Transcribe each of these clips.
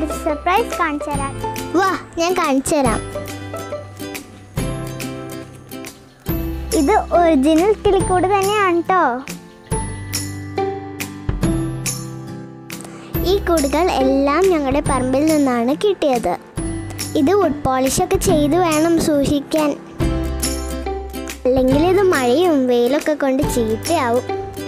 ഒരു സർപ്രൈസ് കാണിച്ചു തരാം വാ ഞാൻ കാണിച്ചു തരാം ഇത് ഒറിജിനൽ കിളിക്കൂട് തന്നെയാണ് കേട്ടോ ഈ കൂടുകൾ എല്ലാം ഞങ്ങളുടെ പറമ്പിൽ നിന്നാണ് കിട്ടിയത് ഇത് വുഡ് പോളിഷ് ഒക്കെ ചെയ്ത് വേണം സൂക്ഷിക്കാൻ അല്ലെങ്കിൽ ഇത് മഴയും വെയിലൊക്കെ കൊണ്ട് ചീത്തയാവും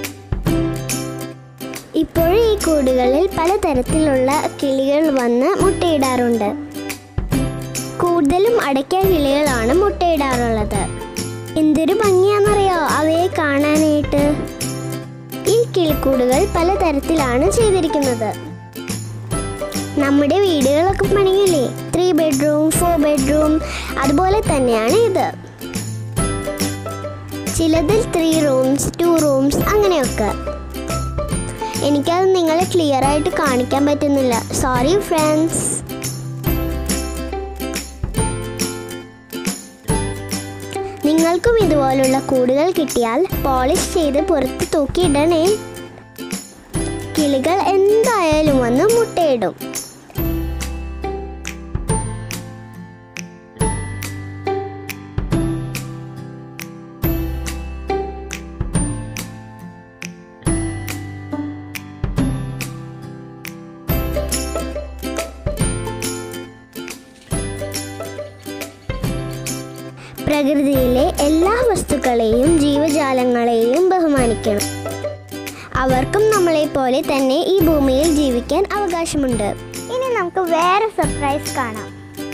ഇപ്പോഴും ഈ കൂടുകളിൽ പലതരത്തിലുള്ള കിളികൾ വന്ന് മുട്ടയിടാറുണ്ട് കൂടുതലും അടയ്ക്ക കിളികളാണ് മുട്ടയിടാറുള്ളത് എന്തൊരു ഭംഗിയാണെന്നറിയോ അവയെ കാണാനായിട്ട് ഈ കിളിക്കൂടുകൾ പലതരത്തിലാണ് ചെയ്തിരിക്കുന്നത് നമ്മുടെ വീടുകളൊക്കെ പണിയില്ലേ ത്രീ ബെഡ്റൂം ഫോർ ബെഡ്റൂം അതുപോലെ തന്നെയാണ് ഇത് ചിലതിൽ ത്രീ റൂംസ് ടു റൂംസ് അങ്ങനെയൊക്കെ എനിക്കത് നിങ്ങളെ ക്ലിയർ ആയിട്ട് കാണിക്കാൻ പറ്റുന്നില്ല സോറി ഫ്രണ്ട്സ് നിങ്ങൾക്കും ഇതുപോലുള്ള കൂടുകൾ കിട്ടിയാൽ പോളിഷ് ചെയ്ത് പുറത്ത് തൂക്കിയിടണേ കിളികൾ എന്തായാലും വന്ന് മുട്ടയിടും പ്രകൃതിയിലെ എല്ലാ വസ്തുക്കളെയും ജീവജാലങ്ങളെയും ബഹുമാനിക്കണം അവർക്കും നമ്മളെ പോലെ തന്നെ ഈ ഭൂമിയിൽ ജീവിക്കാൻ അവകാശമുണ്ട് ഇനി നമുക്ക് വേറെ സർപ്രൈസ് കാണാം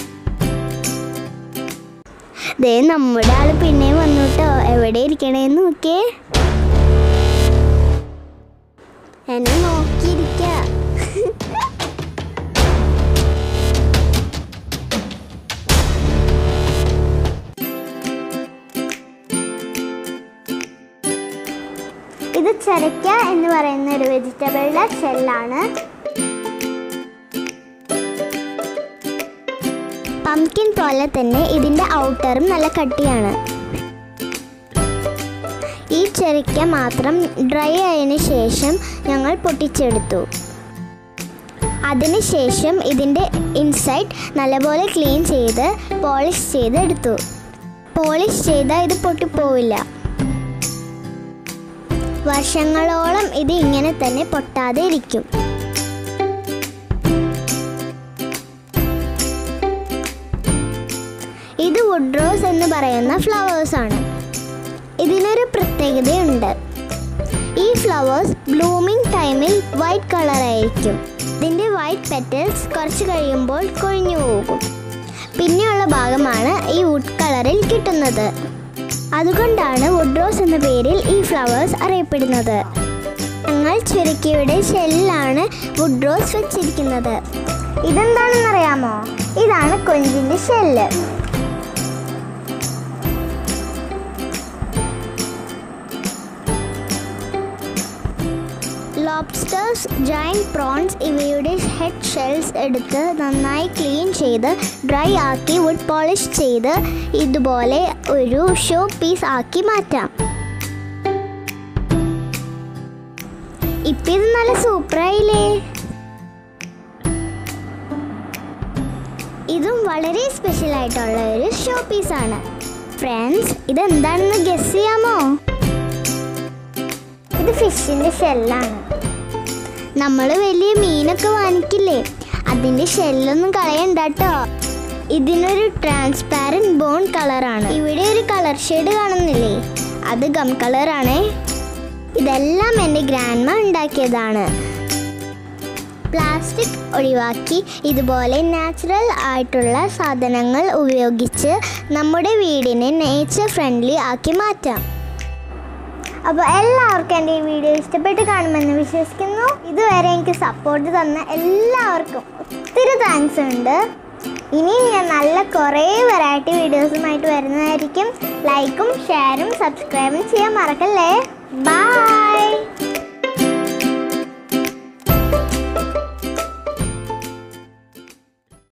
ദേ നമ്മുടെ ആള് പിന്നെ വന്നുട്ടോ എവിടെ ഇരിക്കണേന്ന് നോക്കിയേ എന്നെ നോക്കിയിരിക്ക ഇത് ചരക്ക എന്ന് പറയുന്ന ഒരു വെജിറ്റബിളിന്റെ ഷെല്ലാണ് പംകിൻ പോലെ തന്നെ ഇതിന്റെ ഔട്ടറും നല്ല കട്ടിയാണ് ഈ ചെറിക്ക മാത്രം ഡ്രൈ ആയതിനു ശേഷം ഞങ്ങൾ പൊട്ടിച്ചെടുത്തു അതിനുശേഷം ഇതിൻ്റെ ഇൻസൈഡ് നല്ലപോലെ ക്ലീൻ ചെയ്ത് പോളിഷ് ചെയ്തെടുത്തു പോളിഷ് ചെയ്താൽ ഇത് പൊട്ടിപ്പോവില്ല വർഷങ്ങളോളം ഇത് ഇങ്ങനെ തന്നെ പൊട്ടാതെ ഇരിക്കും ഇത് വുഡ് റോസ് എന്ന് പറയുന്ന ഫ്ലവേഴ്സ് ആണ് ഇതിനൊരു പ്രത്യേകതയുണ്ട് ഈ ഫ്ലവേഴ്സ് ബ്ലൂമിംഗ് ടൈമിൽ വൈറ്റ് കളർ ആയിരിക്കും ഇതിൻ്റെ വൈറ്റ് പെറ്റൽസ് കുറച്ച് കഴിയുമ്പോൾ കൊഴിഞ്ഞു പോകും പിന്നെയുള്ള ഭാഗമാണ് ഈ വുഡ് കളറിൽ കിട്ടുന്നത് അതുകൊണ്ടാണ് വുഡ് റോസ് എന്ന പേരിൽ ഈ ഫ്ലവേഴ്സ് അറിയപ്പെടുന്നത് ഞങ്ങൾ ചുരുക്കിയുടെ ഷെല്ലിലാണ് വുഡ് റോസ് വെച്ചിരിക്കുന്നത് ഇതെന്താണെന്നറിയാമോ ഇതാണ് കൊഞ്ചിൻ്റെ ഷെല്ല് ലോബ്സ്റ്റേഴ്സ് ജൈൻറ്റ് പ്രോൺസ് ഇവയുടെ ഹെഡ് ഷെൽസ് എടുത്ത് നന്നായി ക്ലീൻ ചെയ്ത് ഡ്രൈ ആക്കി വുഡ് പോളിഷ് ചെയ്ത് ഇതുപോലെ ഒരു ഷോ പീസ് ആക്കി മാറ്റാം ഇപ്പം ഇത് നല്ല സൂപ്പറായില്ലേ ഇതും വളരെ സ്പെഷ്യൽ ആയിട്ടുള്ള ഒരു ഷോ പീസാണ് ഫ്രണ്ട്സ് ഇതെന്താണെന്ന് ഗസ് ചെയ്യാമോ ഇത് ഫിഷിന്റെ ഷെല്ലാണ് നമ്മൾ വലിയ മീനൊക്കെ വാങ്ങിക്കില്ലേ അതിന്റെ ഷെല്ലൊന്നും കളയണ്ട കേട്ടോ ഇതിനൊരു ട്രാൻസ്പാരന്റ് ബോൺ കളറാണ് ഇവിടെ ഒരു കളർ ഷെയ്ഡ് കാണുന്നില്ലേ അത് ഗം കളറാണേ ഇതെല്ലാം എൻ്റെ ഗ്രാൻഡ്മ ഉണ്ടാക്കിയതാണ് പ്ലാസ്റ്റിക് ഒഴിവാക്കി ഇതുപോലെ നാച്ചുറൽ ആയിട്ടുള്ള സാധനങ്ങൾ ഉപയോഗിച്ച് നമ്മുടെ വീടിനെ നേച്ചർ ഫ്രണ്ട്ലി ആക്കി മാറ്റാം അപ്പോൾ എല്ലാവർക്കും എൻ്റെ ഈ വീഡിയോ ഇഷ്ടപ്പെട്ട് കാണുമെന്ന് വിശ്വസിക്കുന്നു ഇതുവരെ എനിക്ക് സപ്പോർട്ട് തന്ന എല്ലാവർക്കും ഒത്തിരി താങ്ക്സ് ഉണ്ട് ഇനിയും ഞാൻ നല്ല കുറേ വെറൈറ്റി വീഡിയോസുമായിട്ട് വരുന്നതായിരിക്കും ലൈക്കും ഷെയറും സബ്സ്ക്രൈബും ചെയ്യാൻ മറക്കല്ലേ ബൈ